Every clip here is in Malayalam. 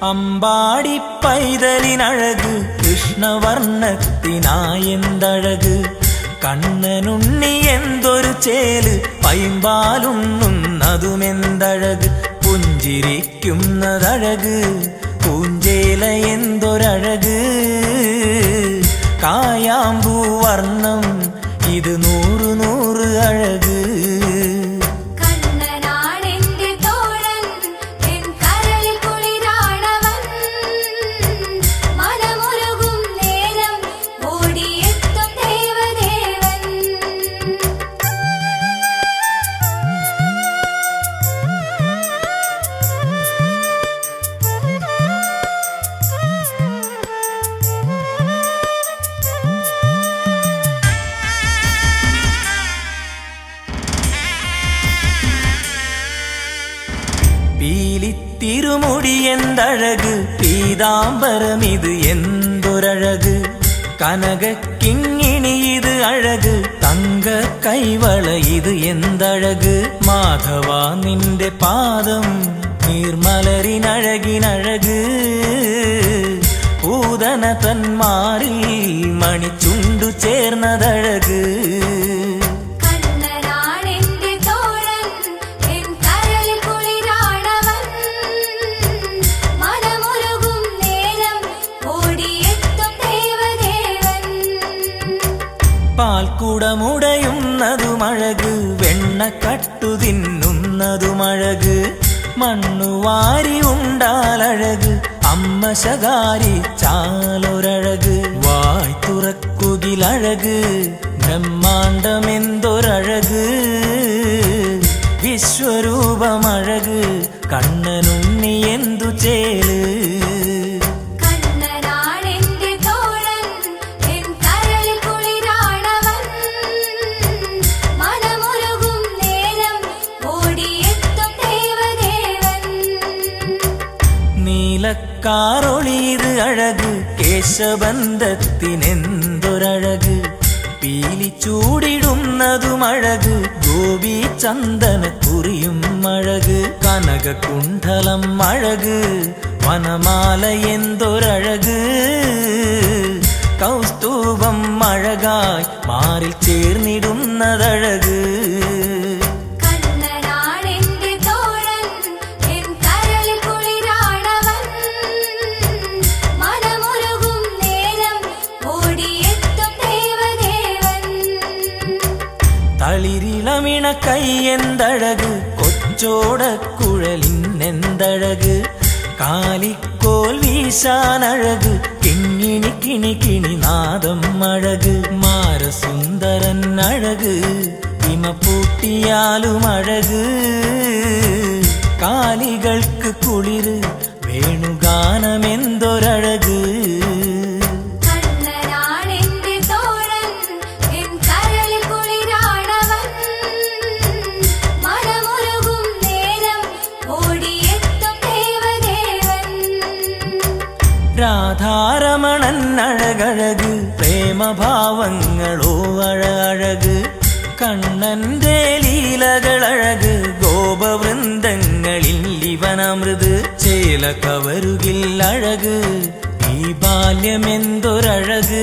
അമ്പാടി പൈതലിനഴക് കൃഷ്ണവർണ്ണത്തിനായെന്തഴക് കണ്ണനുണ്ണി എന്തൊരു ചേല് പൈമ്പാലുണ്ണുന്നതുമെന്തഴക് പുഞ്ചിരിക്കുന്നതഴക് പൂഞ്ചേല എന്തൊരഴക് കായാമ്പൂ വർണ്ണം ഇത് നൂറ് നൂറ് അഴക് കണ്ണനാണെന്റെ തോഴൻ എൻ കരളിൽ കുളിരാണവൻ മനമുരുകും നേരം ഓടിയെത്തും ദേവദേവൻ പീലിത്തിരുമുടി എന്തഴക് പീതാംബരമിത് എന്തൊരഴക് കനകക്കിങ്ങിണി ഇത് അഴക് തങ്ക കൈവള ഇത് എന്തഴക് മാധവ നിന്റെ പാദം നീർമലരിനഴകിനഴക് പൂതന തന്മാറിൽ മണിച്ചുണ്ടു ചേർന്നതഴക് കണ്ണനാണെന്റെ തോഴൻ എൻ കരളിൽ കുളിരാണവൻ മനമുരുകും നേരം ഓടിയെത്തും ദേവദേവൻ പാൽക്കുടമുടയുന്നതുമഴക് വെണ്ണക്കട്ടു തിന്നുന്നതുമഴക് മണ്ണുവാരി ഉണ്ടാലഴക് അമ്മ ശകാരി ചാലൊരഴക് വായ് തുറക്കുകിലഴക് ബ്രഹ്മാണ്ടമെന്തൊരഴക് വിശ്വരൂപമഴക് കണ്ണനുണ്ണി എന്തു ചേല് കണ്ണനാണെന്റെ തോഴൻ എൻ കരളിൽ കുളിരാണവൻ മനമുരുകും നേരം ഓടിയെത്തും ദേവദേവൻ നീലക്കാറൊളിയത് അഴക് കേശബന്ധത്തിനെന്തൊരഴക് പീലി ചൂടിടുന്നതും അഴക് ഗോപി ചന്ദന കുറിയും അഴക് കനകകുണ്ഠലം അഴക് വനമാല എന്തൊരഴക് കൗസ്തൂഭം അഴകായി മാറിൽ ചേർന്നിടുന്നതഴക് കണ്ണനാണെന്റെ തോഴൻ എൻ കരളിൽ കുളിരാണവൻ മനമുരുകും നേരം ഓടിയെത്തും ദേവദേവൻ തളിരിളമിണ കൈയെന്തഴക് കൊച്ചോടക്കുഴലിന്നെന്തഴക് കാലിക്കോൽ വീശാനഴക് കിങ്ങിണി കിണി കിണി നാദം അഴക് മാരസുന്ദരൻ അഴക് ഇമപ്പൂട്ടിയാലും അഴക് കാലികൾക്ക് കുളിര് വേണുഗാനമെന്തൊരഴക് കണ്ണനാണെന്റെ തോഴൻ എൻ കരളിൽ കുളിരാണവൻ മനമുരുകും നേരം ഓടിയെത്തും ദേവദേവൻ രാധാരമണൻ അഴകഴക് പ്രേമഭാവങ്ങളോ അഴകഴക് കണ്ണന്റെ ലീലകളഴക് ഗോപവൃന്ദങ്ങളിൽ ഇവനമൃത് ചേല കവരുകിൽ അഴക് ഈ ബാല്യമെന്തൊരഴക്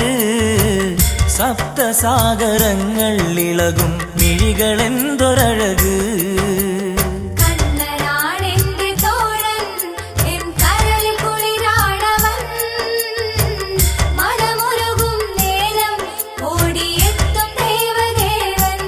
സപ്തസാഗരങ്ങൾ ഇളകും മിഴികളെന്തൊരഴക് കണ്ണനാണെന്റെ തോഴൻ എൻ കരളിൽ കുളിരാണവൻ മനമുരുകും നേരം ഓടിയെത്തും ദേവദേവൻ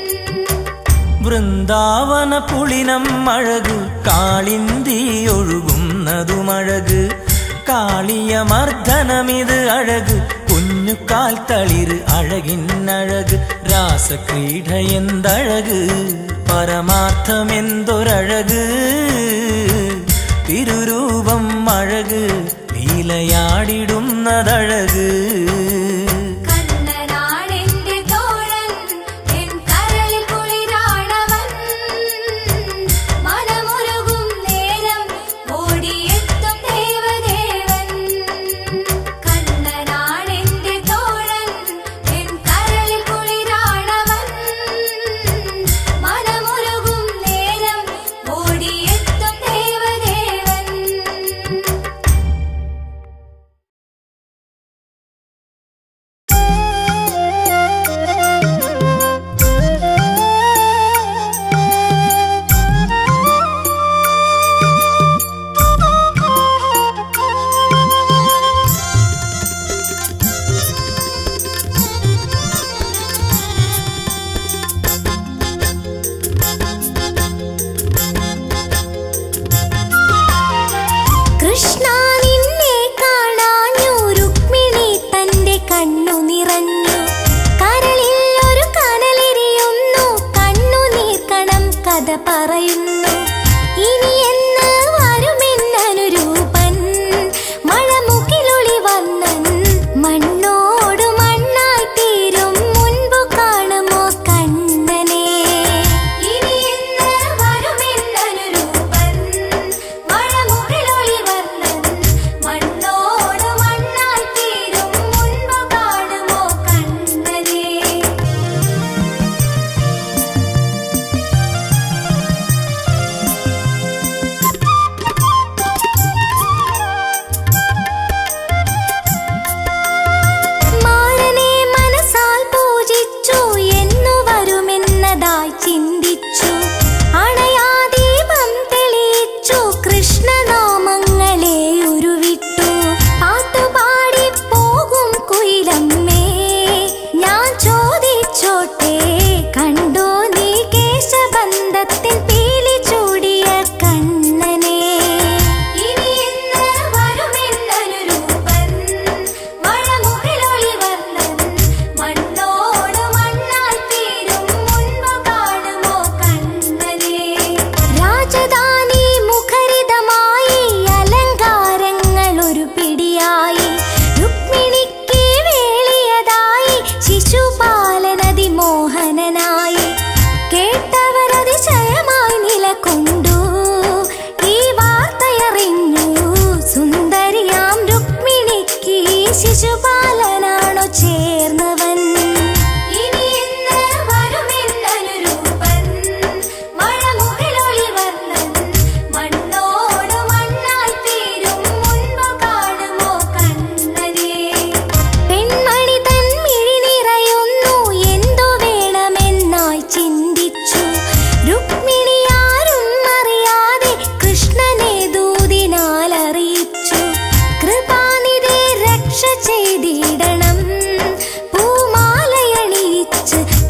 വൃന്ദാവന പുളിനം അഴക് കാളിന്തി ഒഴുകുന്നതുമഴക് കാളിയമർദ്ദനമിത് അഴക് കുഞ്ഞുകാൽ തളിര് അഴകിന്നഴക് രാസക്രീഡ എന്തഴക് പരമാർത്ഥമെന്തൊരഴക് തിരുരൂപം അഴക് ലീലയാടിടുന്നതഴക് കണ്ണനാണെന്റെ തോഴൻ എൻ കരളിൽ കുളിരാണവൻ മനമുരുകും നേരം ഓടിയെത്തും ദേവദേവൻ കണ്ണനാണെന്റെ തോഴൻ എൻ കരളിൽ കുളിരാണവൻ മനമുരുകും നേരം ഓടിയെത്തും ദേവദേവൻ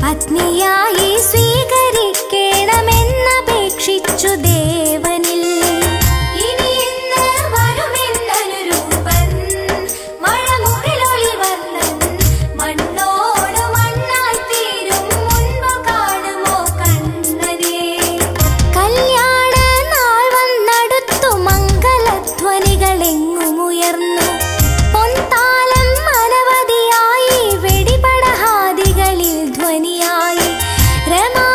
പത്നിയായി സ്വീകരിക്കണമെന്നപേക്ഷിച്ചു ദേവനിൽ ഇനി ഇന്ന് വരുമെന്നനുരൂപൻ മഴമുകിലൊളി വർണ്ണൻ മണ്ണോട് മണ്ണായി തീരും മുൻപ് കാണുമോ കണ്ണനെ കല്യാണ നാൾ വന്നടുത്തു മംഗളധ്വനികളെങ്ങുമുയർന്നു പൊൻതാലം അനവധിയായി വെടിപടഹാദികളിൽ ധ്വനിയായി രമാ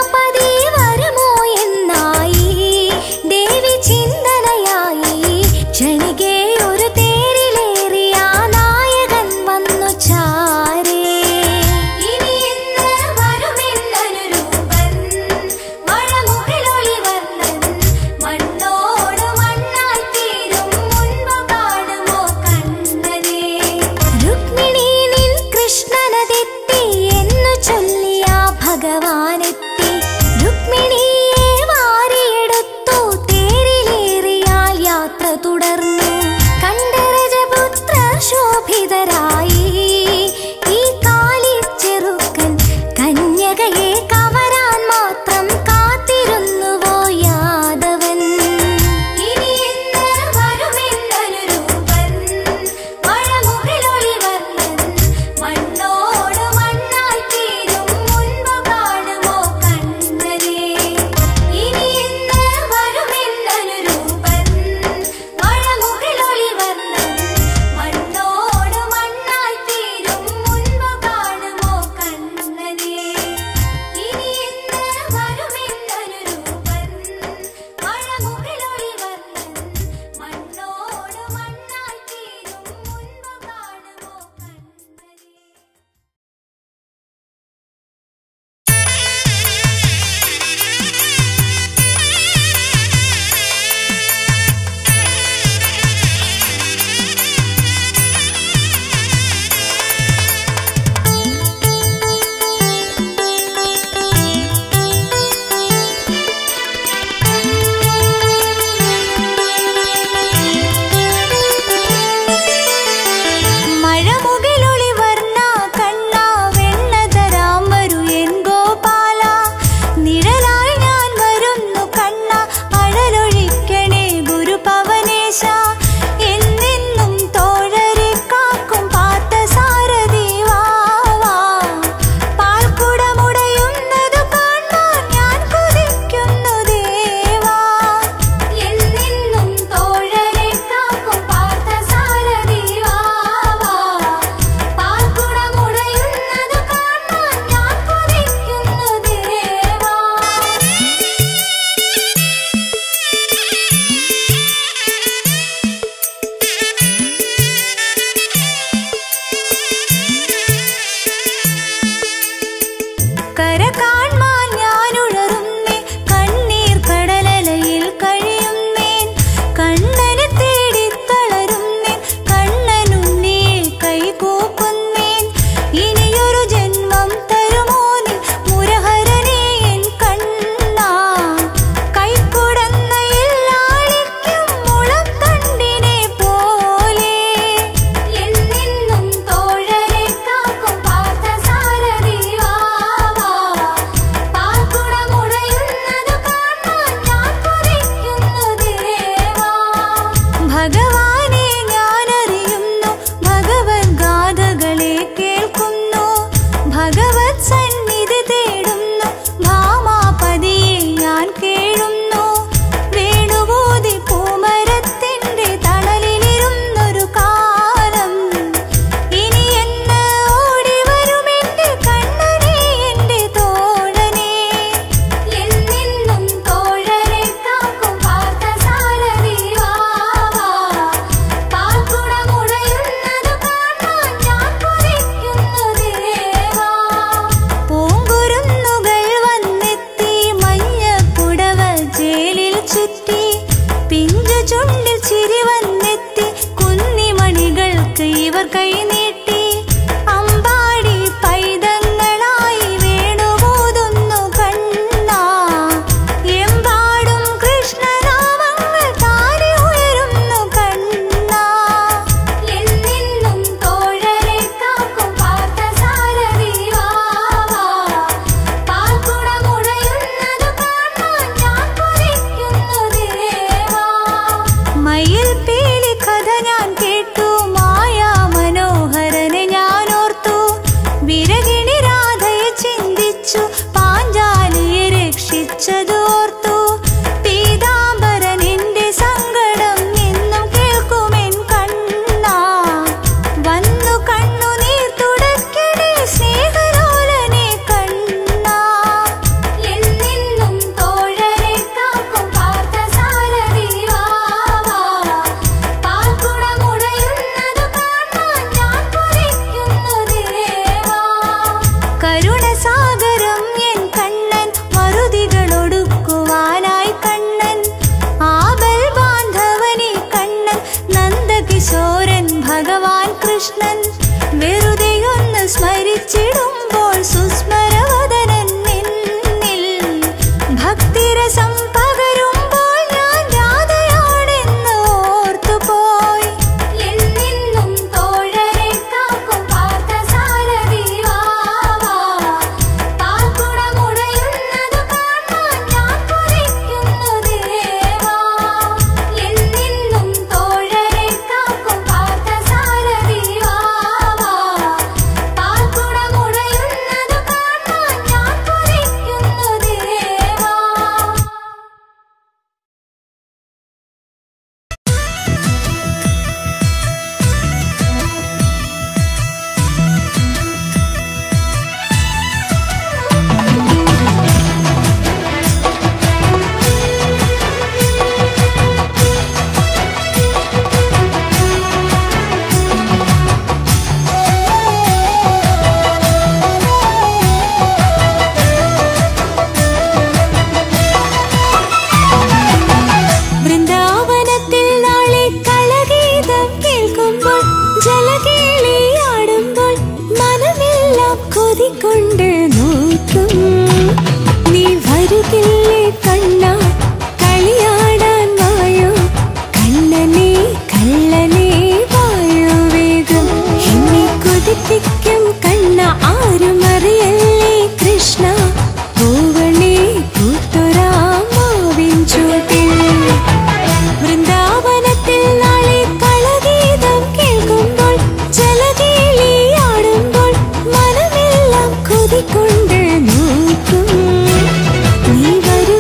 ചതിച്ചതോർത്തു പീതാംബരൻ എന്റെ സങ്കടം എന്നും കേൾക്കുമെൻ കണ്ണാ വന്നു കണ്ണുനീർ തുടക്കണേ സ്നേഹലോലനെ കണ്ണാ എന്നെന്നും തോഴരെ കാക്കും പാർത്ഥസാരഥി വാവാ പാൽക്കുടമുടയുന്നത് കാണാൻ ഞാൻ കൊതിക്കുന്നു ദേവാ കരുണസാഗരം എൻ കണ്ണൻ മറുതികളൊടുക്കുവാനായി കണ്ണൻ ആബൽ ബാന്ധവനെ കണ്ണൻ നന്ദകിശോരൻ ഭഗവാൻ കൃഷ്ണൻ വെറുതെയൊന്ന് സ്മരിച്ചിടുമ്പോൾ സുസ്മരവദനൻ എന്നിൽ ഭക്തിരസം പകരുമ്പോൾ ഞാൻ രാധയാണെന്ന് ഓർത്തുപോയി എന്നെന്നും തോഴരെ കാക്കും പാർത്ഥസാരഥി വാവാ പാൽക്കുടമുടയുന്നത് കാണാൻ ഞാൻ കൊതിക്കുന്നു ദേവാ എന്നെന്നും തോഴരെ കാക്കും പാർത്ഥസാരഥി വാവാ പാൽക്കുടമുടയുന്നത് കാണാൻ ഞാൻ കൊതിക്കുന്നു ദേവാ വൃന്ദാവനത്തിൽ നാളെ കളഗീതം കേൾക്കുമ്പോൾ ജലകേളിയാടുമ്പോൾ മനമെല്ലാം കൊതികൊണ്ട് നോക്കും നീ വരുകില്ലേ കണ്ണ കളിയാടാൻ വായോ കണ്ണനെ കള്ളനെ വായോ വേഗം എന്നെ കൊതിപ്പിക്കും കണ്ണ ആരും അറിയല്ലേ കൃഷ്ണ പൂവണേ കൂട്ടുരാമാവിൻ ചൂട്ടിൽ വൃന്ദാവനത്തിൽ നാളെ കളഗീതം കേൾക്കുമ്പോൾ ജലകേളിയാടുമ്പോൾ മനമെല്ലാം കൊതികൊണ്ട് നോക്കും നീ വരു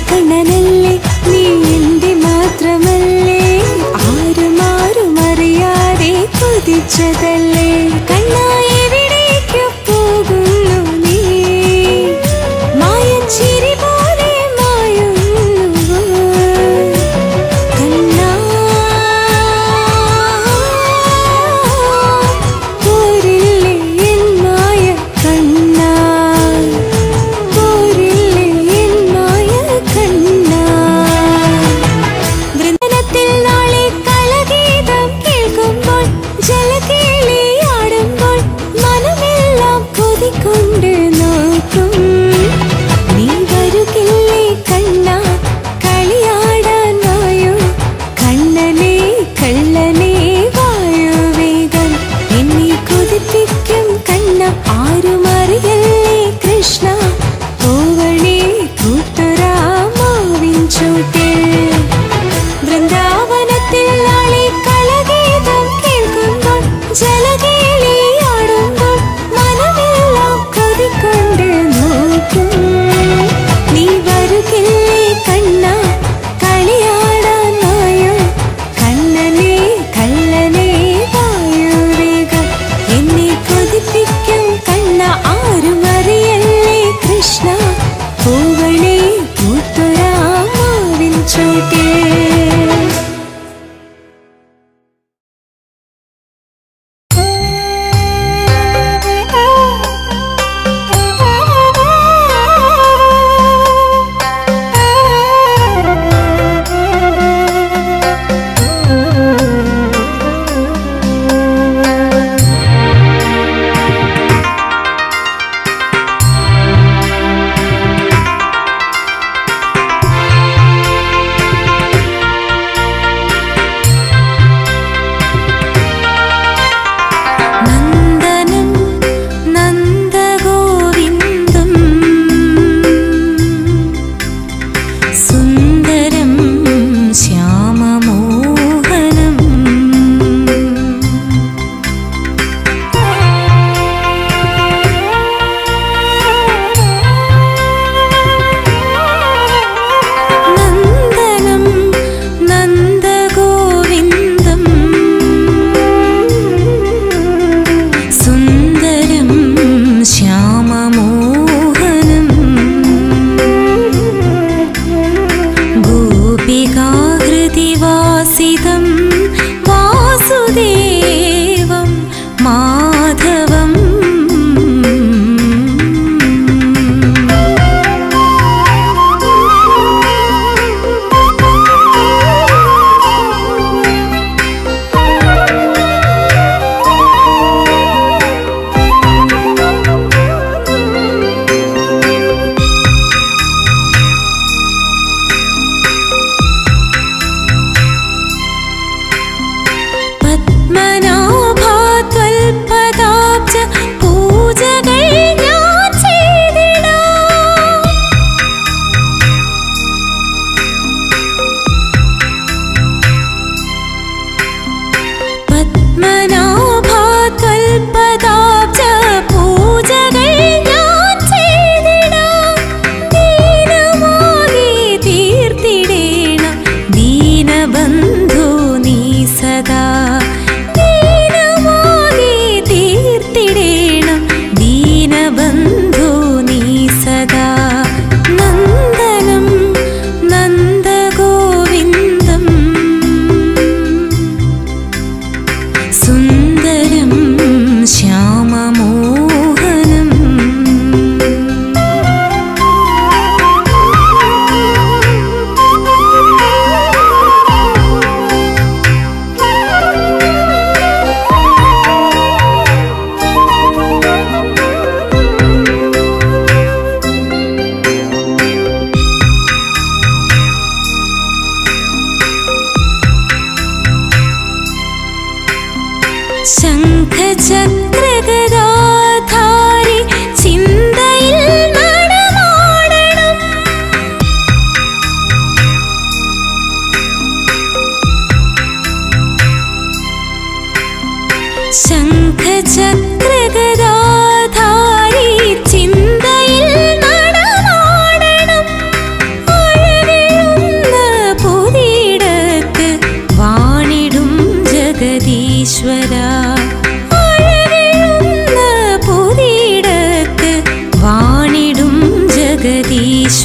കണ്ണനല്ലേ നീ എന്റെ മാത്രമല്ലേ ആരും ആരും അറിയാതെ കൊതിച്ചതല്ലേ കണ്ണാ എവിടേക്കു പോകുന്നു നീ മായച്ചിരി പോലെ മായുന്നു കണ്ണാ പോരില്ലേ എൻ മായ കണ്ണാ പോരില്ലേ എൻ മായ കണ്ണാ വൃന്ദനത്തിൽ നാളെ കളഗീതം കേൾക്കുമ്പോൾ ജലകേളി ആടുമ്പോൾ മനമെല്ലാം കൊതിക്കൊണ്ട് നോക്കും നീ വരുകില്ലേ കണ്ണ കളിയാടാൻ വായോ കണ്ണനെ കള്ളനെ വായോ വേഗം എന്നെ കൊതിപ്പിക്കും കണ്ണ ആരും അറിയല്ലേ കൃഷ്ണ പോവണേ കൂട്ടുരാമാവിൻ ചൂട്ടിൽ വൃന്ദാവനത്തിൽ നാളെ കളഗീതം കേൾക്കുമ്പോൾ ജലകേളി ആടുമ്പോൾ മനമെല്ലാം കൊതിക്കൊണ്ട് നോക്കും നീ വരുകില്ലേ കണ്ണ കളിയാടാൻ വായോ കണ്ണനെ കള്ളനെ വായോ വേഗം എന്നെ കൊതിപ്പിക്കും കണ്ണ ആരും അറിയല്ലേ കൃഷ്ണ പൂവണേ കൂത്തുരാമാവിൻ ചോട്ടേ ും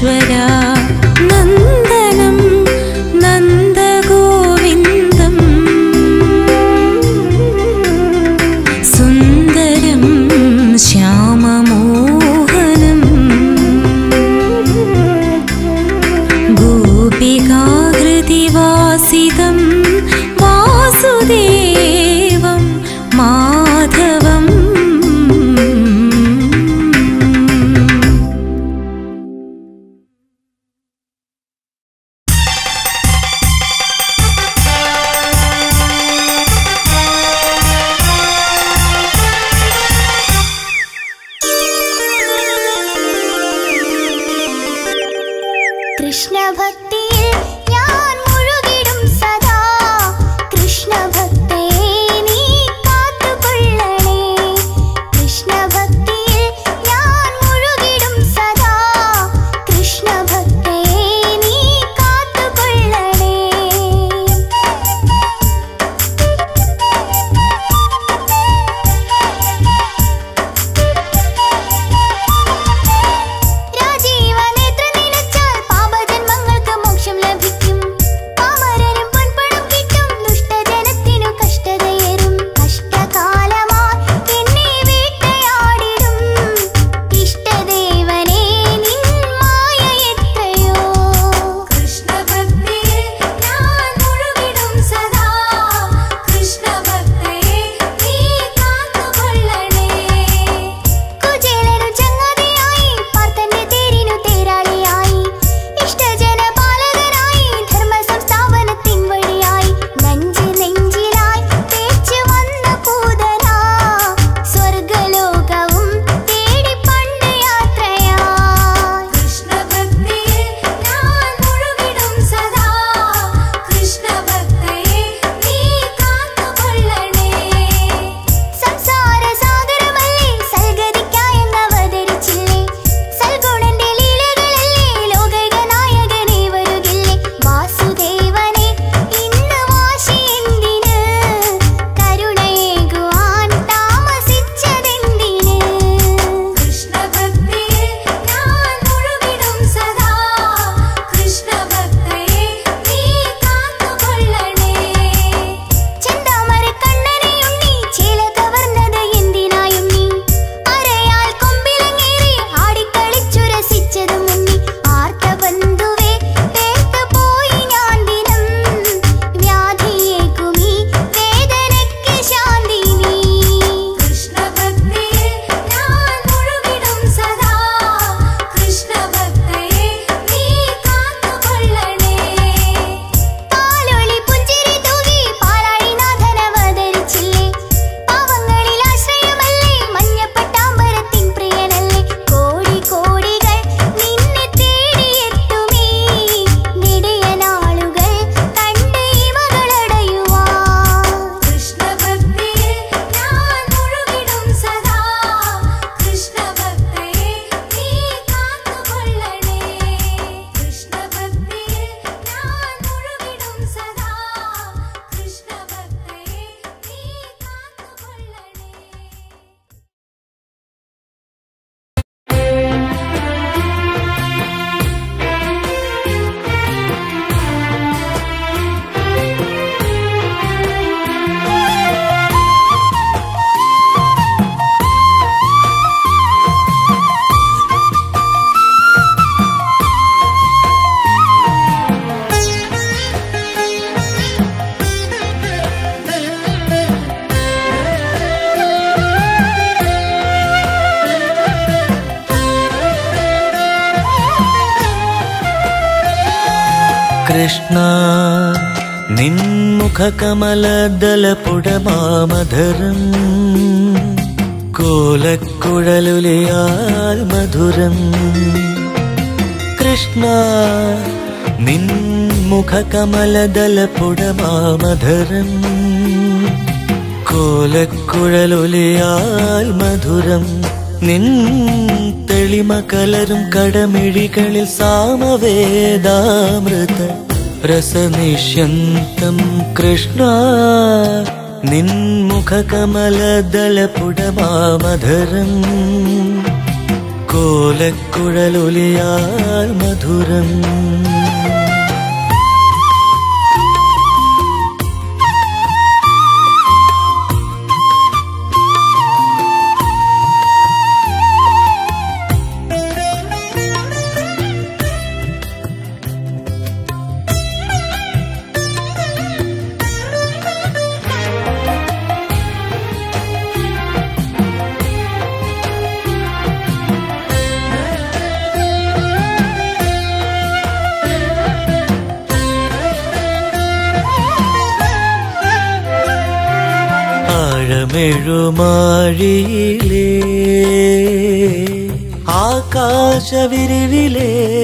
നന്ദീശ്വര നന്ദനം നന്ദഗോവിന്ദം സുന്ദരം ശ്യാമമോഹനം गोपिकाहृदिवासितं वासुदेवं माधवम् കൃഷ്ണഭക്തിയിൽ ഞാൻ മുഴുകിടും സദാ കൃഷ്ണഭക്തേ നീ കാത്തുകൊള്ളണേ കൃഷ്ണഭക്തിയിൽ ഞാൻ മുഴുകിടും സദാ കൃഷ്ണഭക്തേ നീ കാത്തുകൊള്ളണേ രാജീവനേത്ര നിലച്ചാൽ പാപജന്മങ്ങൾക്ക് മോക്ഷം ലഭിക്കും പാമരനും പൊൻപണം കിട്ടും ദുഷ്ടജനത്തിനു കഷ്ടതയേറും കഷ്ടകാലമായി എന്നെ വേട്ടയാടിടും ഇഷ്ടദേവനേ നിൻ മായ എത്രയോ കൃഷ്ണഭക്തിയിൽ ഞാൻ മുഴുകിടും സദാ കൃഷ്ണഭക്തയെ നീ കാത്തുകൊള്ളണേ കുചേലനു ചങ്ങാതിയായി പാർത്തന്റെ തേരിനു തേരാളിയായി ഇഷ്ടജനപാലകനായി ധർമ്മ സംസ്ഥാപനത്തിൻ വഴിയായി നെഞ്ച് നെഞ്ചിലായി തേച്ചു വന്ന പൂതനാ സ്വർഗലോകവും തേടി പണ്ട് യാത്രയായി കൃഷ്ണഭക്തിയിൽ ഞാൻ മുഴുകിടും സദാ കൃഷ്ണഭക്തയെ നീ കാത്തുകൊള്ളണേ സംസാര സാഗരമല്ലേ സൽഗതിക്കായെന്ന് അവതരിച്ചില്ലേ സൽഗുണന്റെ ലീലകളല്ലേ ലോകൈക നായകനെ വരുകില്ലേ വാസുദേവനെ ഇന്ന് വാശി എന്തിന് കരുണയേകുവാൻ താമസിച്ചതെന്തിന് കൃഷ്ണഭക്തിയിൽ ഞാൻ മുഴുകിടും സദാ കൃഷ്ണഭക്തയെ നീ കാത്തുകൊള്ളണേ ചെന്താമരക്കണ്ണനെ ഉണ്ണി ചേല കവർന്നത് എന്തിനായുണ്ണി അരയാൽ കൊമ്പിലങ്ങേറി ആടിക്കളിച്ചു രസിച്ചതും ഉണ്ണി ആർത്തബന്ധുവേ പേർത്ത് പോയി ഞാൻ ദിനം വ്യാധിയേകുമീ വേദനയ്ക്ക് ശാന്തി നീ കൃഷ്ണഭക്തിയിൽ ഞാൻ മുഴുകിടും സദാ കൃഷ്ണഭക്തയെ നീ കാത്തുകൊള്ളണേ പാലൊളി പുഞ്ചിരി തൂകി പാലാഴിനാഥൻ അവതരിച്ചില്ലേ പാവങ്ങളിൽ ആശ്രയമല്ലേ മഞ്ഞപ്പട്ടാമ്പരത്തിൻ പ്രിയനല്ലേ കോടി കോടികൾ നിന്നെ തേടിയെത്തുമേ നെടിയനാളുകൾ കണ്ട് ഇവകളടയുവാൻ കൃഷ്ണഭക്തിയിൽ ഞാൻ മുഴുകിടും സദാ കൃഷ്ണഭക്തയെ നീ കാത്തുകൊള്ളണേ കൃഷ്ണഭക്തിയിൽ ഞാൻ മുഴുകിടും സദാ കൃഷ്ണഭക്തയെ നീ കാത്തുകൊള്ളണേ കൃഷ്ണ നിൻമുഖകമലദലപുടമാമധരം കോലക്കുഴലുലിയാൽ മധുരം കൃഷ്ണ നിൻമുഖകമലദലപുടമാമധരം കോലക്കുഴലൊലിയാൽ മധുരം നിൻ തെളിമ കലരും കടമിഴികളിൽ സാമവേദാമൃത രസനിഷ്യന്തം കൃഷ്ണ നിൻമുഖകമലദളപുടമാമധരം കോലക്കുഴലൊലിയാൽ മധുരം ആഴമെഴുമാഴിയിലേ ആകാശവിരിവിലേ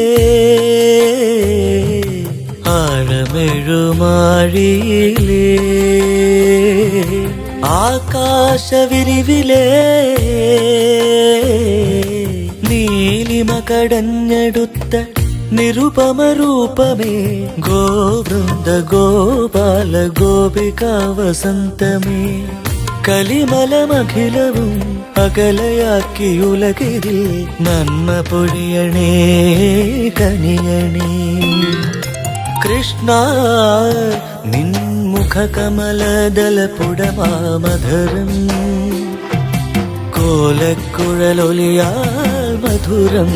ആഴമെഴുമാഴിയിലേ ആകാശവിരിവിലേ നീലിമ കടഞ്ഞെടുത്ത നിരുപമരൂപമേ ഗോവൃന്ദ ഗോപാല ഗോപിക വസന്തമേ കലിമലമഖിലവും അകലയാക്കി ഉലകിരിൽ നന്മ പൊഴിയണേ കനിയണേ കൃഷ്ണ നിൻമുഖ കമലദലപുടമാമധരം കോലക്കുഴലൊലിയാൽ മധുരം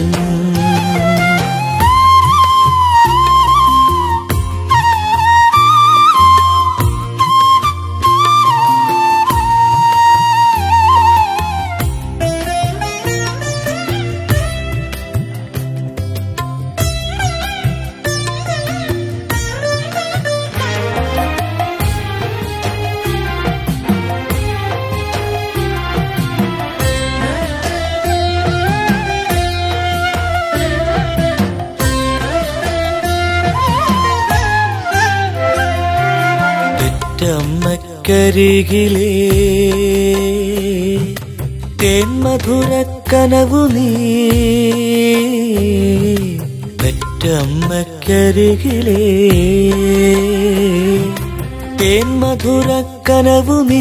പെറ്റമ്മക്കരികിലേ തേന്മധുരക്കനവു നീ പെറ്റമ്മക്കരികിലേ തേന്മധുരക്കനവു നീ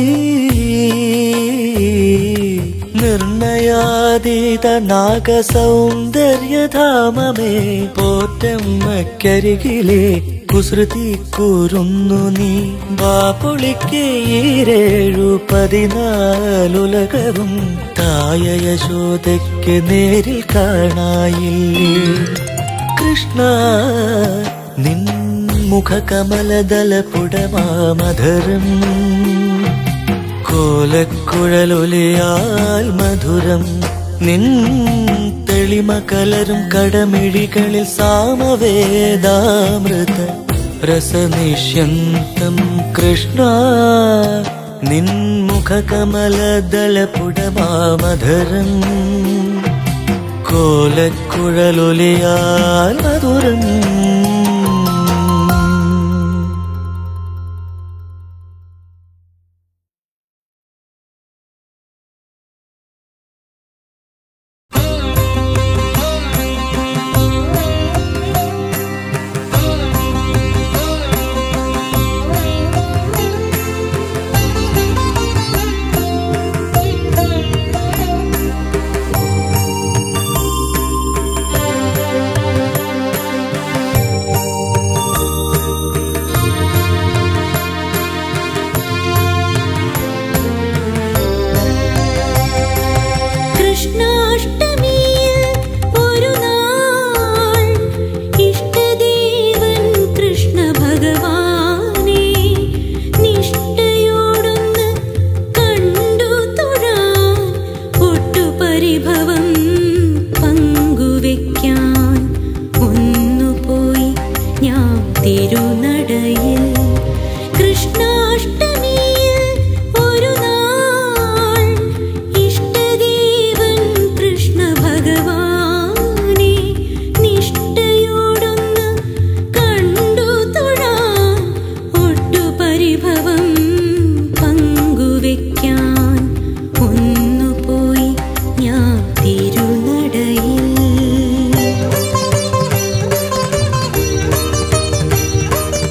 നിർണയാതീത നാഗസൗന്ദര്യധാമമേ പോറ്റമ്മക്കരികിലേ കുസൃതി കൂറുന്നു നീ ബാപ്പൊളിക്ക് ഈരേഴു പതിനാലുലകവും തായ യശോദയ്ക്ക് നേരിൽ കാണായില്ലേ കൃഷ്ണ നിൻ മുഖ കമലദലപുടമാമധരം കോലക്കുഴലൊലിയാൽ മധുരം നിൻ തെളിമ കലരും കടമിഴികളിൽ സാമവേദാമൃത രസനിഷ്യന്തം കൃഷ്ണ നിൻ മുഖ കമലദളപുടമാമധരം കോലക്കുഴലൊലിയാൽ മധുരം കൃഷ്ണാഷ്ടമിയിൽ ഒരു നാൾ ഇഷ്ടദേവൻ കൃഷ്ണ ഭഗവാനെ നിഷ്ഠയോടൊന്ന് കണ്ടു തൊഴാൻ ഒട്ടു പരിഭവം പങ്കുവെക്കാൻ ഒന്നു പോയി ഞാൻ തിരുനടയിൽ കൃഷ്ണാഷ്ടമിയിൽ ഒരു നാൾ ഇഷ്ടദേവൻ കൃഷ്ണ ഭഗവാനെ നിഷ്ഠയോടൊന്ന് കണ്ടു തൊഴാൻ ഒട്ടു പരിഭവം പങ്കുവെക്കാൻ ഒന്നു പോയി ഞാൻ തിരുനടയിൽ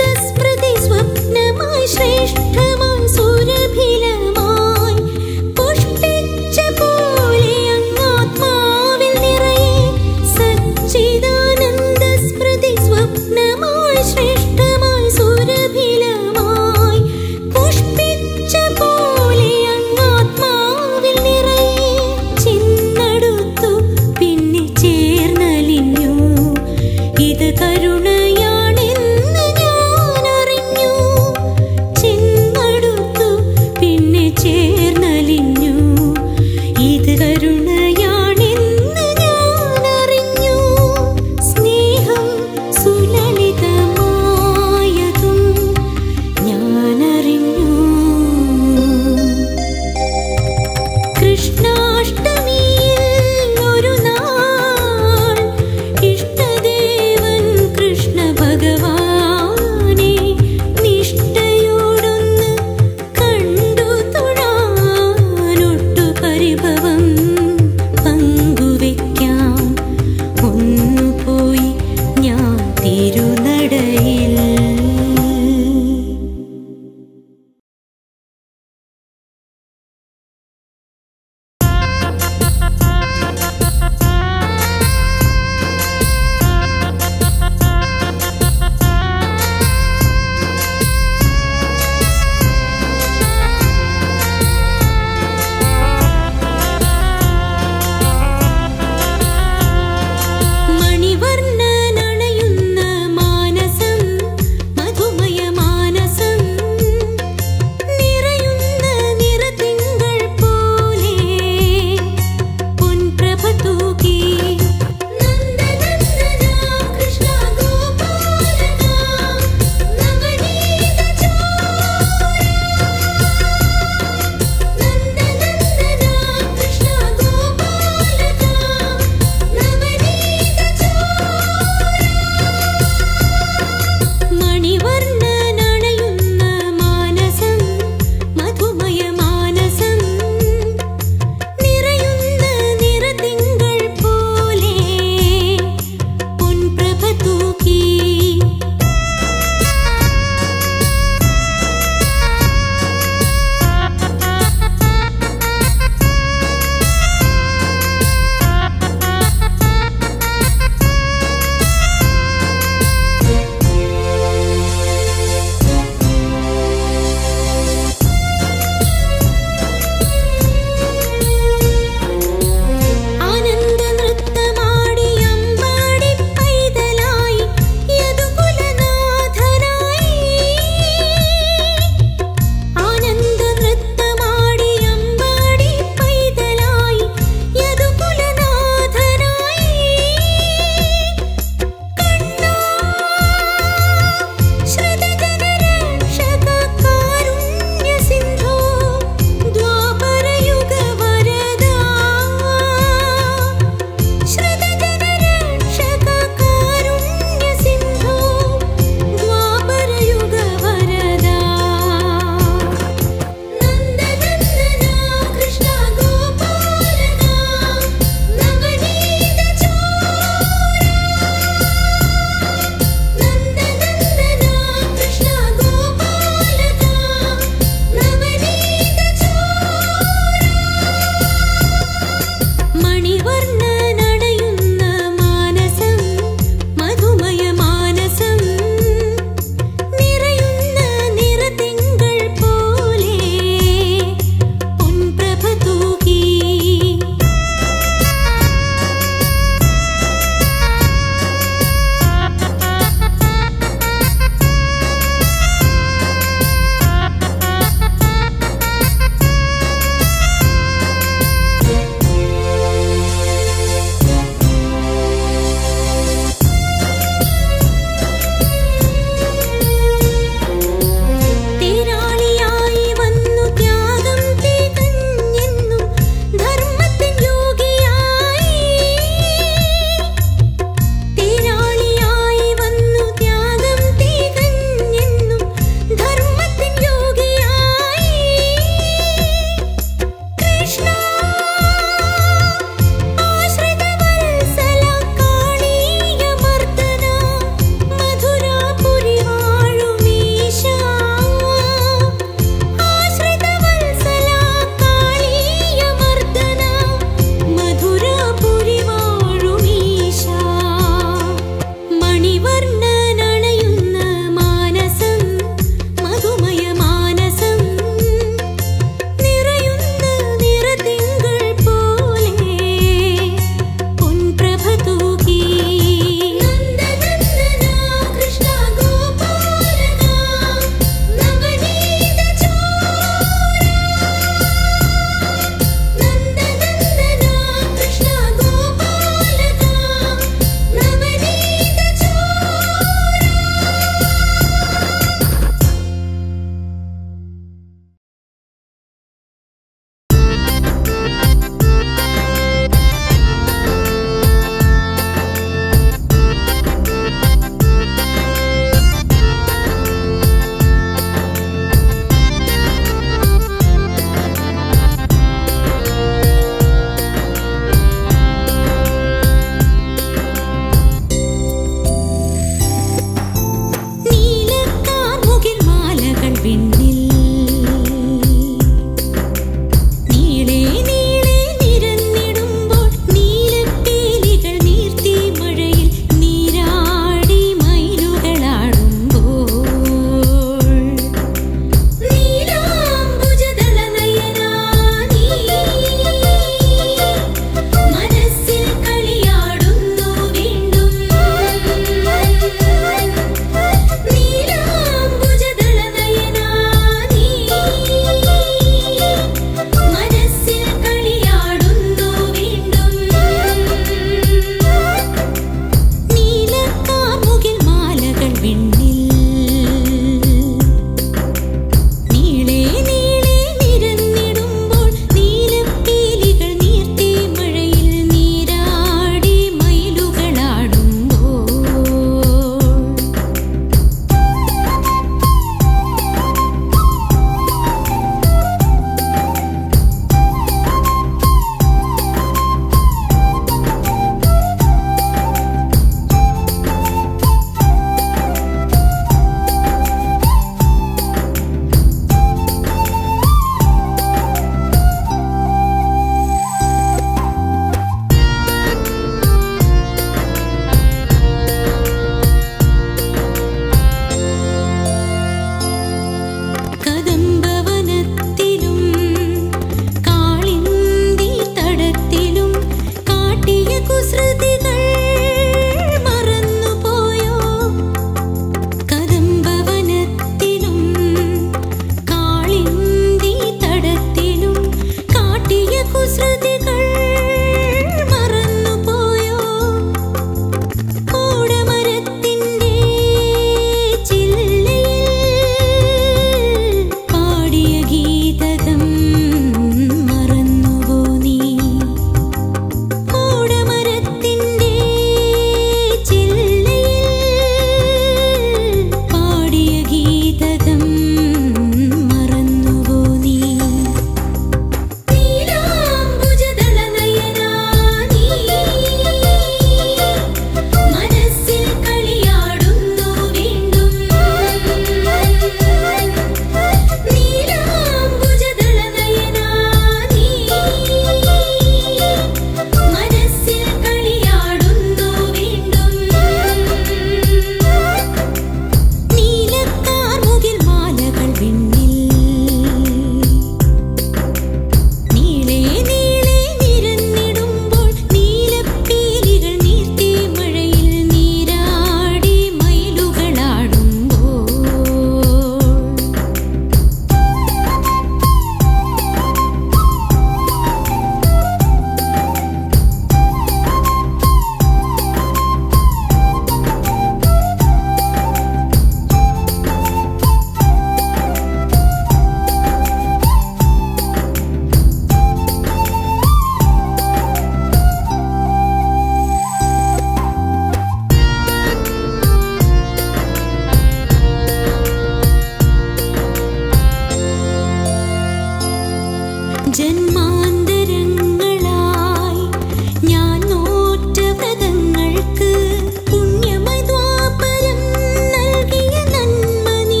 ജന്മാന്തരങ്ങളായി ഞാൻ നോറ്റ വ്രതങ്ങൾക്ക് പുണ്യമയ ദ്വാപരം നൽകിയ നന്മ നീ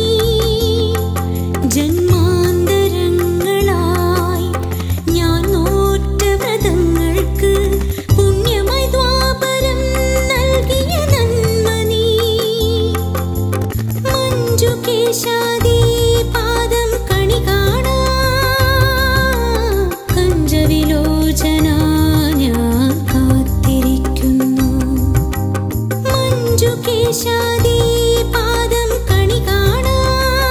ജന്മാന്തരങ്ങളായി ഞാൻ നോറ്റ വ്രതങ്ങൾക്ക് പുണ്യമയ ദ്വാപരം നൽകിയ നന്മ നീ മഞ്ജു കേശാദി പാദം കണി കാണാ കഞ്ചവിലോചന ഞാൻ കാത്തിരിക്കുന്നു മഞ്ജു കേശാദി പാദം കണി കാണാ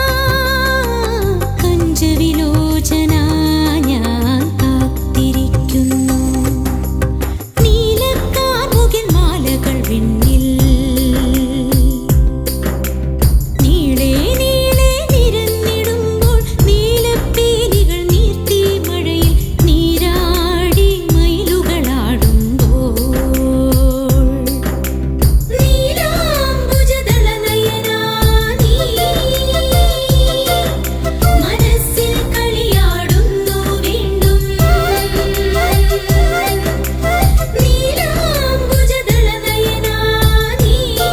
കഞ്ചവിലോചന ഞാൻ കാത്തിരിക്കുന്നു നീലക്കാർമുകിൽ മാലകൾ വിണ്ണിൽ നീളെ നീളെ നിരന്നിടുമ്പോൾ നീലപ്പേലികൾ നീർത്തി മഴയിൽ നീരാടി മയിലുകളാടുമ്പോൾ നീലാംബുജദളനയനാ നീ മനസ്സിൽ കളിയാടുന്നു വീണ്ടും നീലാംബുജദളനയനാ നീ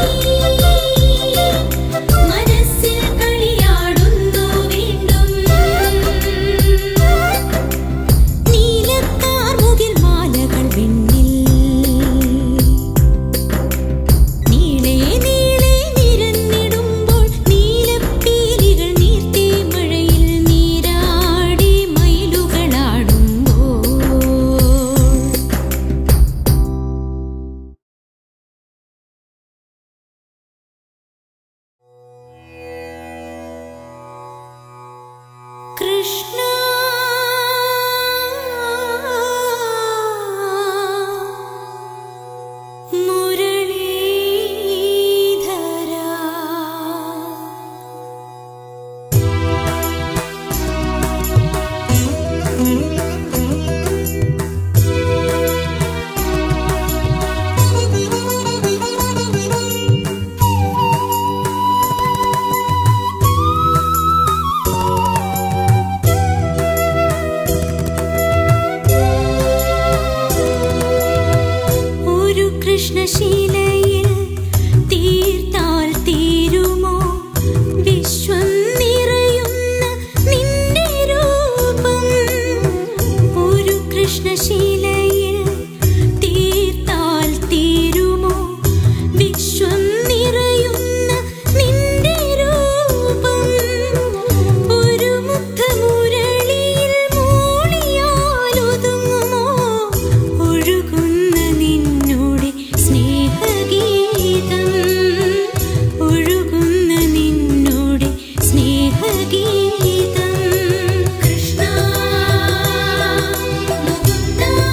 മനസ്സിൽ കളിയാടുന്നു വീണ്ടും നീലക്കാർമുകിൽ മാലകൾ വിണ്ണിൽ നീളെ നീളെ നിരന്നിടുമ്പോൾ നീലപ്പീലികൾ നീർത്തി മഴയിൽ നീരാടി മയിലുകളാടുമ്പോൾ കൃഷ്ണ മുരളീധര ഒരു കൃഷ്ണശീലയിൽ തീർത്താൽ തീരുമോ വിശ്വം നിറയുന്ന നിന്റെ രൂപം ഒരു കൃഷ്ണശീലയിൽ തീർത്താൽ തീരുമോ വിശ്വം നിറയുന്ന നിന്റെ രൂപം ഒരു മുഖമുരളിയിൽ മൂളിയാലൊതുങ്ങുമോ ഒഴുകുന്ന നിന്നോടെ സ്നേഹഗീതം ഒഴുകുന്ന നിന്നോടെ സ്നേഹഗീതം കൃഷ്ണ മുകുന്ദ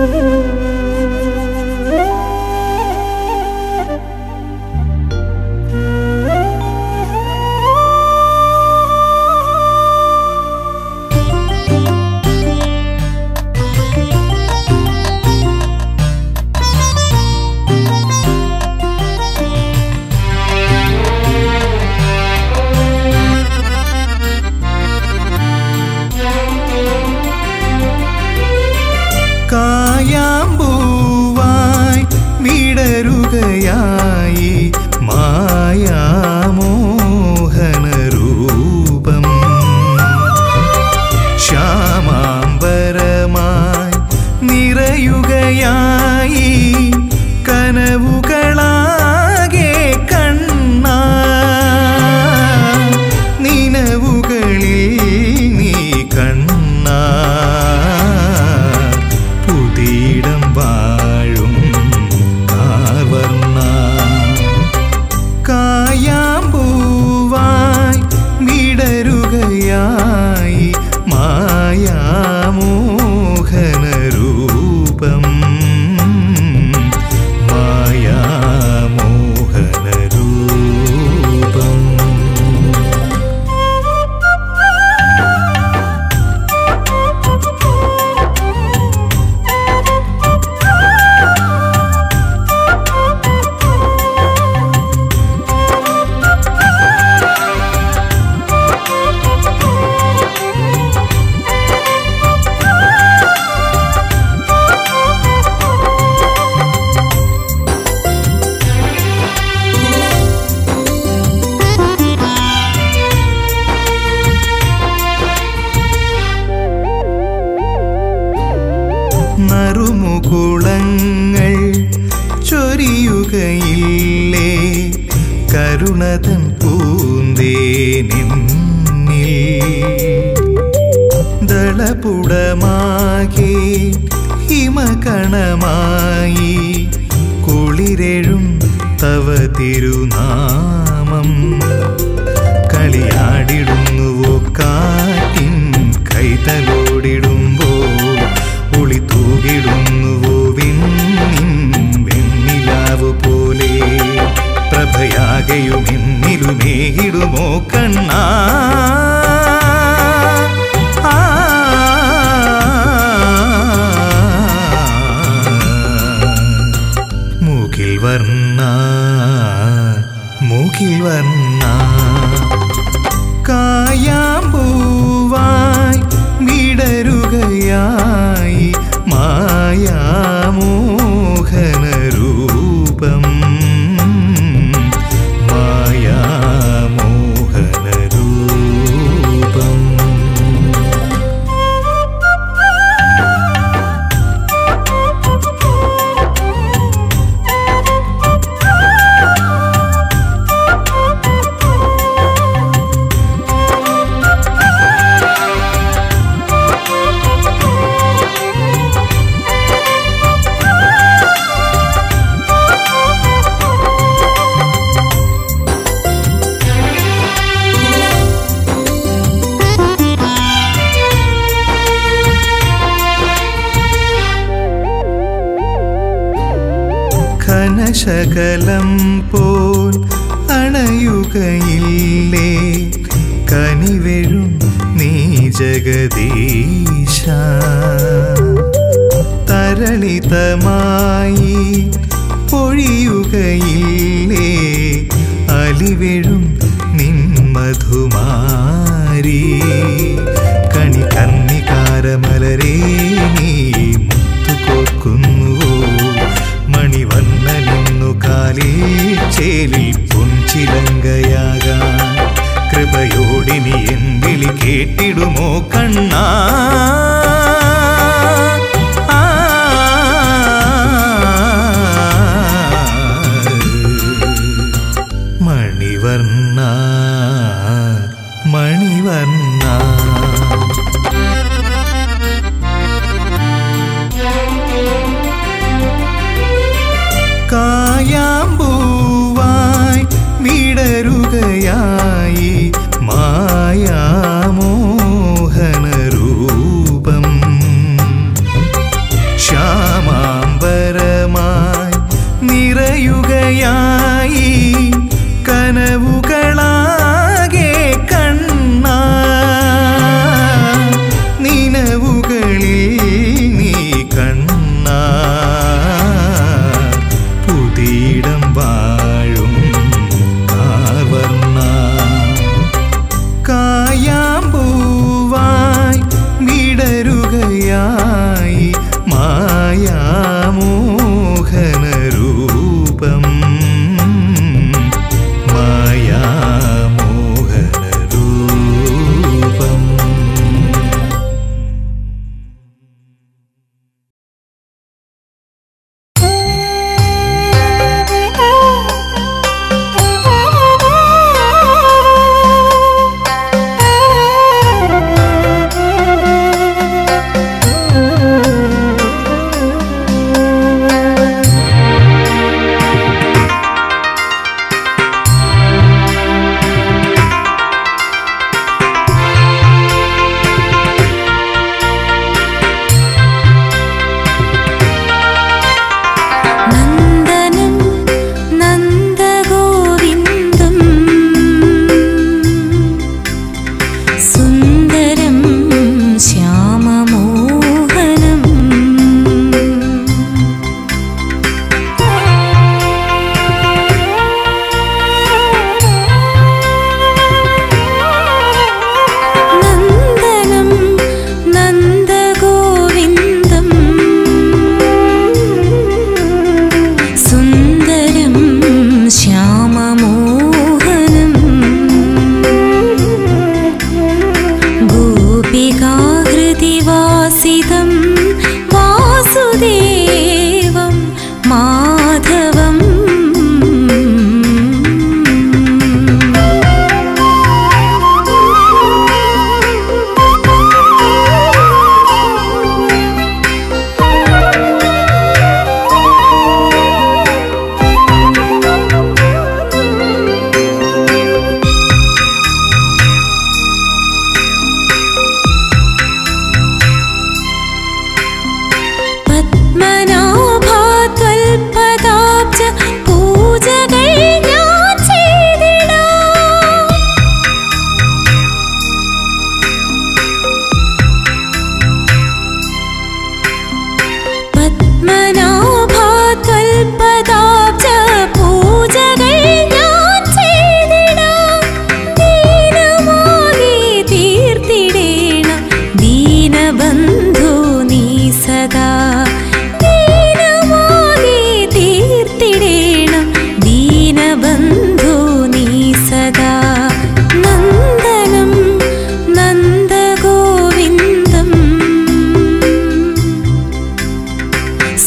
കായാമ്പൂവായി വിടരുകയായി മായാമോഹനരൂപം ശ്യാമാംബരമായി നിറയുകയായി കനവുകളാകെ കണ്ണ നിനവുകളിൽ നീ കണ്ണ പുതിയിടം വാഴും കാർവർണ്ണ കായാമ്പൂവായി വിടരുകയായി മായാമോഹനരൂപം മായാമോഹനരൂപം നറുമുകുളങ്ങൾ ചൊരിയുകയില്ലേ കരുണതൻ പൂന്തേനിന്നിൽ ദളപുടമാകെ ഹിമകണമായി കുളിരെഴും തവ തിരുനാമം കളിയാടിടുന്നുവോ കാറ്റിൻ കൈതലോടിടുമ്പോൾ ഒളി തൂകിടുന്നുവോ വിണ്ണിൻ വെണ്ണിലാവ് പോലെ പ്രഭയാകയും എന്നിലുമേകിടുമോ കണ്ണാ ആ മൂക്കിൽ വർണ്ണ മൂക്കിൽ വർണ്ണ കായാമ്പൂവായി വിടരുകയായി മായാമോഹനരൂപം മായാമോഹനരൂപം ഘനശകലം പോൽ അണയുകയില്ലേ കനിവെഴും നീ ജഗദീശ തരളിതമായി പൊഴിയുകയില്ലേ അലിവെഴും നിൻ മധുമാരി കണി കന്നികാരമലരേ നീ മുത്തുകോർക്കുന്നുവോ മണിവർണ്ണനിന്നു കാലിൽ ചേലിൽ പൊൻചിലങ്കയാകാൻ കൃപയോടിനി എൻ വിളി കേട്ടിടുമോ കണ്ണാ ആ. മണിവർണ്ണ മണിവർണ്ണ കായാമ്പൂവായി വിടരുകയായി മായാമോഹനരൂപം ശ്യാമ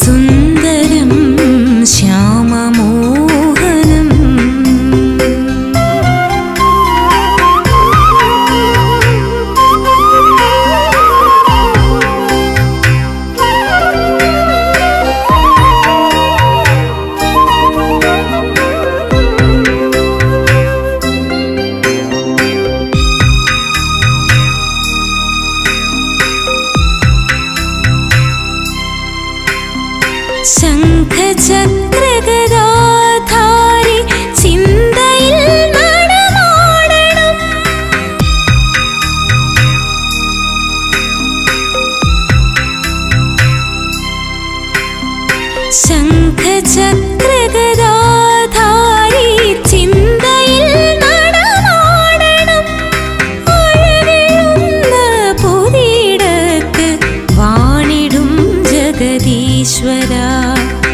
സുന്ദരം ശ്യാമമോഹനം ശംഖചക്രഗദാധാരി ചിന്തയിൽ നടമാടണം ശംഖചക്രഗദാധാരി ചിന്തയിൽ നടമാടണം അഴകെഴുന്ന പൊതിയിടത്ത് വാണിടും ജഗദീശ്വര